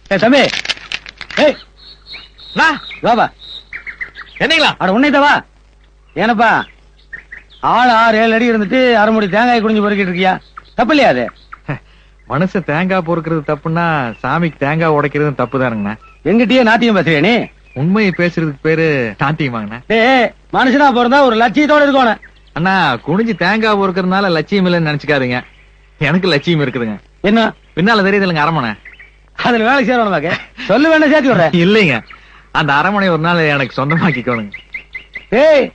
ஏய் தம்பி ஏய் அண்ணா, வாபா என்னங்களா அட உன்னைத்தவா ஏனப்பா ஆள் ஆறு ஏழு அடி இருந்துட்டு அரை முடி தேங்காய் குடிஞ்சு பொறுக்கிட்டு இருக்கியா தப்பு இல்லையா அது மனுஷன் தேங்காய் பொறுக்கிறது தப்புன்னா சாமிக்கு தேங்காய் உடைக்கிறது தப்பு தானுங்கண்ணா எங்கிட்டயே நாட்டியம் பேசுறியா நீ உண்மையை பேசுறதுக்கு பேரு நாட்டியமாங்கண்ணா டேய் மனுஷனா பிறந்தா ஒரு லட்சியத்தோட இருக்கணும் அண்ணா குனிஞ்சு தேங்காய் பொறுக்கிறதுனால லட்சியம் இல்லைன்னு நினைச்சுக்காதீங்க எனக்கு லட்சியம் இருக்குதுங்க என்ன பின்னால தெரியுது இல்லைங்க அரமனை அதுல வேலை சேரணும் பாக்க சொல்லு வேண்டாம் சேர்த்து விடுறேன் இல்லைங்க அந்த அரமனை ஒரு நாள் எனக்கு சொந்தமாக்கிக்கோணுங்க ஏய்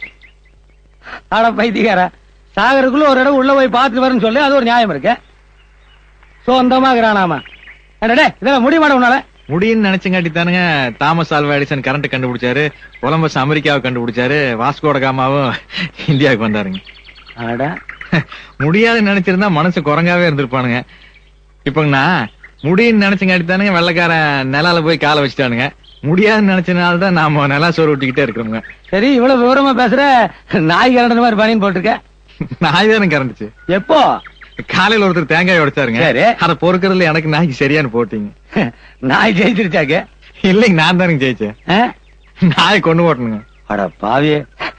அட பைத்தியக்கார சாகருக்குள்ள ஒரு இடம் உள்ள போய் பார்த்துட்டு வரேன்னு சொல்லி அது ஒரு நியாயம் இருக்கு சொந்தமாக்குறானாமா என்னடே இதெல்லாம் முடிய மாட்டேன் உன்னால முடியும்னு நினைச்சங்காட்டி தானுங்க தாமஸ் ஆல்வா எடிசன் கரண்ட் கண்டுபிடிச்சாரு கொலம்பஸ் அமெரிக்காவை கண்டுபிடிச்சாரு வாஸ்கோட காமாவும் இந்தியாவுக்கு வந்தாருங்க அட முடியாதுன்னு நினைச்சிருந்தா மனசு குரங்காவே இருந்திருப்பானுங்க இப்பங்கண்ணா முடியும்னு நினைச்சங்காட்டி தானுங்க வெள்ளக்காரன் நிலால போய் காலை வச்சுட்டானுங்க முடியாதுன்னு நினைச்சனால தான் நாம நிலா சோறு விட்டுக்கிட்டே இருக்கிறோங்க சரி இவ்வளவு விவரமா பேசுற நாய் கரண்ட மாதிரி பனின்னு போட்டிருக்க நாய் தானே கறந்துச்சு எப்போ காலையில ஒருத்தர் தேங்காய் உடைச்சாருங்க சரி. அத பொறுக்கிறதுல எனக்கு நாய்க்கு சரியானு போட்டீங்க நாய் ஜெயிச்சிருச்சாக்கு இல்லைங்க நான் தானுங்க ஜெயிச்சேன் ஆ? நாயை கொண்டு ஓட்டணுங்க அட பாவியே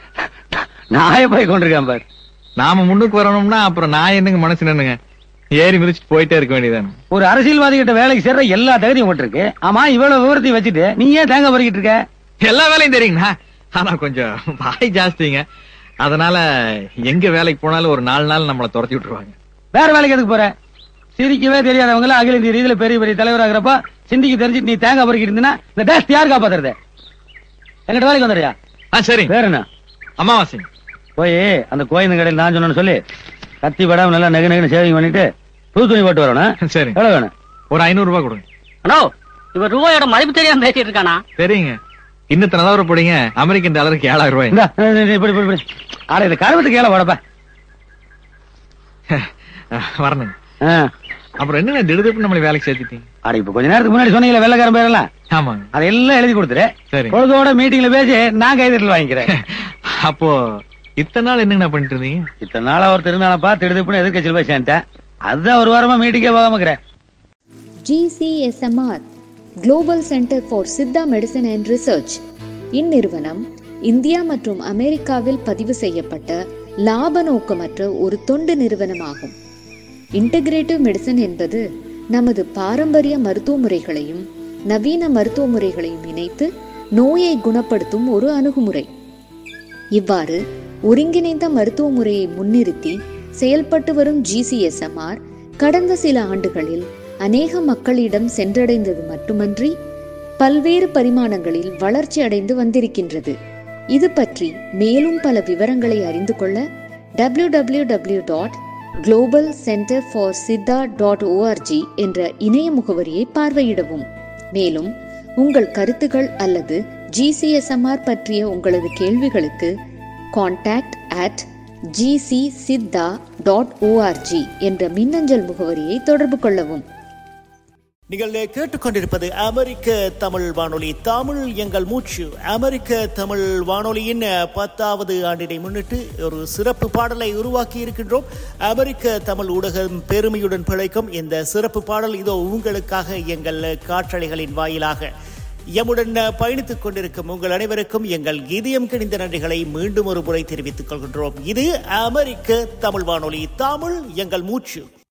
நாயை போய் கொண்டிருக்கான் பாரு நாம முன்னுக்கு வரணும்னா அப்புறம் நான் என்னங்க மனசு நின்னுங்க ஏறி மிதிச்சுட்டு போயிட்டே இருக்க வேண்டியதானே ஒரு அரசியல்வாதி கிட்ட வேலைக்கு சேர்ற எல்லா தகுதியும் உங்கள்ட்ட இருக்கு ஆமா இவ்வளவு விவரத்தையும் வச்சுட்டு நீ ஏன் தேங்காய் பறிக்கிட்டு இருக்க எல்லா வேலையும் தெரியுங்கண்ணா ஆனா கொஞ்சம் வாய் ஜாஸ்திங்க அதனால எங்க வேலைக்கு போனாலும் ஒரு நாலு நாள் நம்மள துரத்தி விட்டுருவாங்க வேற வேலைக்கு எதுக்கு போற சிரிக்கவே தெரியாதவங்க அகில இந்திய ரீதியில பெரிய பெரிய தலைவராகிறப்ப சிந்திக்கு தெரிஞ்சுட்டு நீ தேங்காய் பறிக்கிட்டு இருந்தீன்னா இந்த டேஸ்ட் யார் காப்பாத்துறது எங்கிட்ட வேலைக்கு வந்துடுறியா ஆ சரி வேற என்ன அமாவாசைங்க போய் அந்த கோயில் கடையில் நான் சொன்னேன்னு சொல்லி கத்தி படாம நல்லா நெகு நெகுன்னு சேவிங் பண்ணிட்டு புது துணி போட்டு வரணும் சரி எவ்வளவு வேணும் ஒரு ஐநூறு ரூபாய் கொடுங்க அண்ணோ இவர் ரூபாயோட மதிப்பு தெரியாம பேசிட்டு இருக்கானா சரிங்க இன்னத்து நிலவரம் போடுங்க அமெரிக்கன் டாலருக்கு ஏழாயிரம் ரூபாய் இந்த இப்படி இப்படி இப்படி ஆட இது கருவத்துக்கு ஏழை போடப்பா வரணுங்க ஆ. அப்புறம் என்னங்க திடுதிப்பு நம்மளை வேலைக்கு சேர்த்துட்டீங்க ஆட இப்ப கொஞ்ச நேரத்துக்கு முன்னாடி சொன்னீங்களே வெள்ளக்காரன் பேரெல்லாம் ஆமாங்க அதெல்லாம் எழுதி கொடுத்துரு சரி பொழுதோட மீட்டிங்ல பேசி நான் கைதட்டல் வாங்கிக்கிறேன் அப்போ இத்தனை நாள் என்னங்கண்ணா பண்ணிட்டு இருந்தீங்க இத்தனை நாளா ஒரு திருநாளப்பா திடுதிப்புன்னு எதிர்கட்சியில் போய் சேர்ந்துட்டேன் அதுதான் ஒரு வாரமா மீட்டிங்கே போகாமக்கிறேன் GCSMR global centre for Siddha medicine and research இந்நிறுவனம் இந்தியா மற்றும் அமெரிக்காவில் பதிவு செய்யப்பட்ட லாப நோக்கமற்ற ஒரு தொண்டு நிறுவனமாகும் இன்டகிரேட்டிவ் மெடிசன் என்பது நமது பாரம்பரிய மருத்துவ முறைகளையும் நவீன மருத்துவ முறைகளையும் இணைத்து நோயை குணப்படுத்தும் ஒரு அணுகுமுறை இவ்வாறு ஒருங்கிணைந்த மருத்துவ முறையை முன்னிறுத்தி செயல்பட்டு வரும் ஜிசிஎஸ்எம்ஆர் கடந்த சில ஆண்டுகளில் அநேக மக்களிடம் சென்றடைந்தது மட்டுமன்றி பல்வேறு பரிமாணங்களில் வளர்ச்சி அடைந்து வந்திருக்கின்றது இது பற்றி மேலும் பல விவரங்களை அறிந்து கொள்ள W W W dot global centre for Siddha dot ORG என்ற இணைய முகவரியை பார்வையிடவும் மேலும் உங்கள் கருத்துகள் அல்லது ஜிசிஎஸ்எம்ஆர் பற்றிய உங்களது கேள்விகளுக்கு contact at GC Siddha dot ORG என்ற மின்னஞ்சல் முகவரியை தொடர்பு கொள்ளவும் நீங்கள் கேட்டுக்கொண்டிருப்பது அமெரிக்க தமிழ் வானொலி தமிழ் எங்கள் மூச்சு அமெரிக்க தமிழ் வானொலியின் பத்தாவது ஆண்டினை முன்னிட்டு ஒரு சிறப்பு பாடலை உருவாக்கி இருக்கின்றோம் அமெரிக்க தமிழ் ஊடகம் பெருமையுடன் பிழைக்கும் இந்த சிறப்பு பாடல் இதோ உங்களுக்காக எங்கள் காற்றலைகளின் வாயிலாக எம்முடன் பயணித்துக் கொண்டிருக்கும் உங்கள் அனைவருக்கும் எங்கள் இதயம் கிணிந்த நன்றிகளை மீண்டும் ஒரு முறை தெரிவித்துக் கொள்கின்றோம் இது அமெரிக்க தமிழ் வானொலி தமிழ் எங்கள் மூச்சு